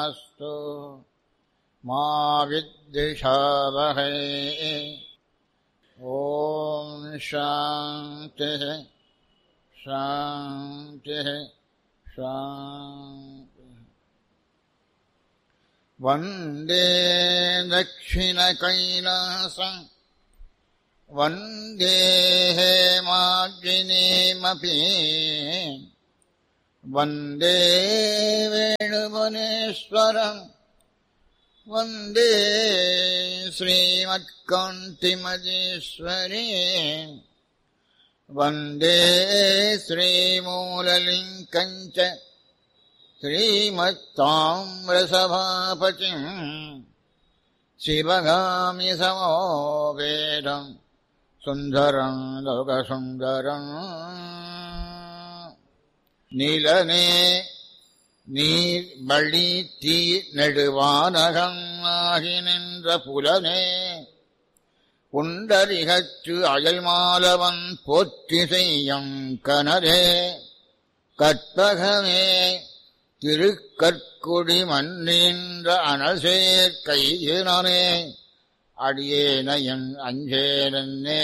अस्तु मा विद्विषावहै ॐ शान्तिः शान्तिः शान्तिः वन्दे दक्षिणकैलासम् वन्दे हेमाग्निमपि वन्दे वेणुवनेश्वरम् वन्दे श्रीमत्कान्तिमजेश्वरी वन्दे श्रीमूललिङ्कम् च श्रीमत्ताम्रसभापतिम् शिवगामि समोवेदम् सुन्दरम् लोकसुन्दरम् நிலனே நீர் வழி தீ நெடுவானகம் ஆகி நின்ற புலனே உண்டரிகற்று அயல்மாலவன் போற்றி செய்யும் கனரே கற்பகமே திருக்கற்குடி மன்னின்ற அனசேர் கையினே அடியேனையன் அஞ்சேனே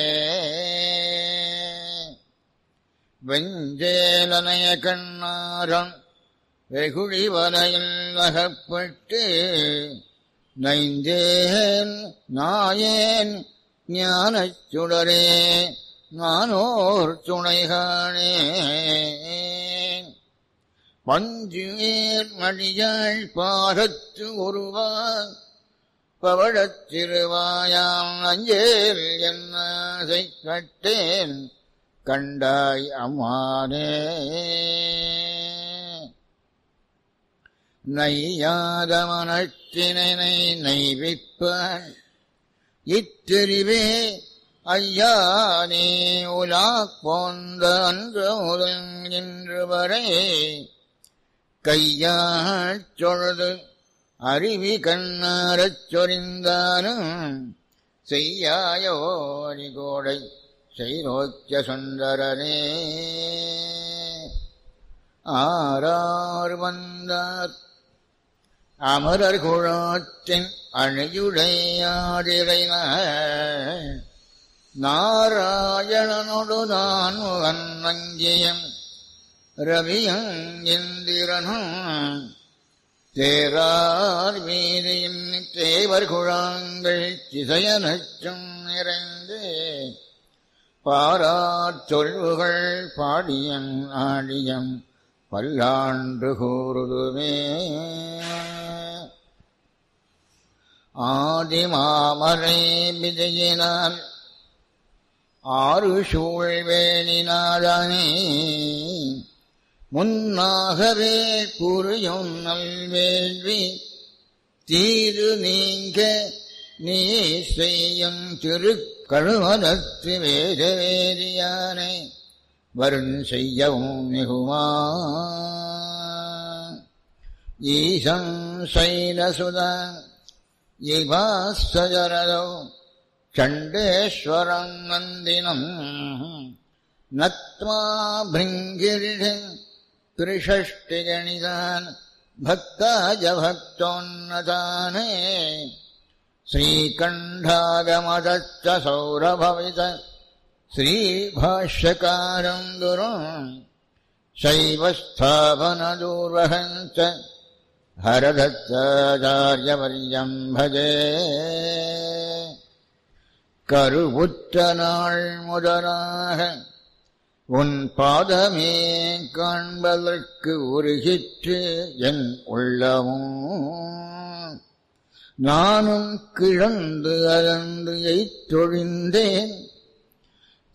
வெஞ்சேலனைய கண்ணாரம் வெகுழி வலையில் அகப்பட்டு நைந்தேன் நாயேன் ஞானச் சுடரே நானோர் துணைகானே பஞ்சுவேர் மடியாள் பாகத்து ஒருவான் பவழத் திருவாயாம் அஞ்சேல் என்னாசை கட்டேன் கண்டாய் அம்மானே நையாத மனத்தினை நைவிப்பான் இத்தெரிவே ஐயா நீ உலா போந்த அன்று முதல் இன்று வரை கையாச் சொழுது அருவி கண்ணாரச் சொரிந்தானும் செய்யாயோரி கோடை செய்நோக்கிய சுந்தரனே ஆரார் வந்தார் அமரர் குழாத்தின் அணியுடையாடிரை நாராயணனொடு நான் வன்னங்கியம் ரவியம் இந்திரனும் தேரார் வீதியின் தேவர் குழாங்கள் திசையனச்சும் நிறைந்து பாரார் சொல்வுகள் பாடியன் ஆடியம் பல்லாண்டு கூறுதுமே ஆதிமாமரை விஜயினால் ஆறு சூழ்வேணினாதானே முன்னாகவே புரியும் நல்வேள்வி தீரு நீங்க நீ செய்யும் திருக்கழுமதத்து வேத வேதியானை வருண் செய்யவும் மிகுமா ஈசம் சைலசுதா இவாஸ்தரதோ சண்டேஸ்வரம் நந்தினம் நத்மா பிருங்கிரிஷ திரிஷஷ்டிகணிதான் பக்தாஜ பக்தோன்னதானே श्रीकण्ठागमदच्च सौरभवित श्रीभाष्यकारम् गुरुम् शैवस्थापनदूर्वहम् च हरदत्ताचार्यवर्यम् भजे கருவுற்ற நாள் முதலாக உன் பாதமே காண்பதற்கு உருகிற்று என் உள்ளமும் நானும் கிழந்து அகன்று எய்தொழிந்தேன்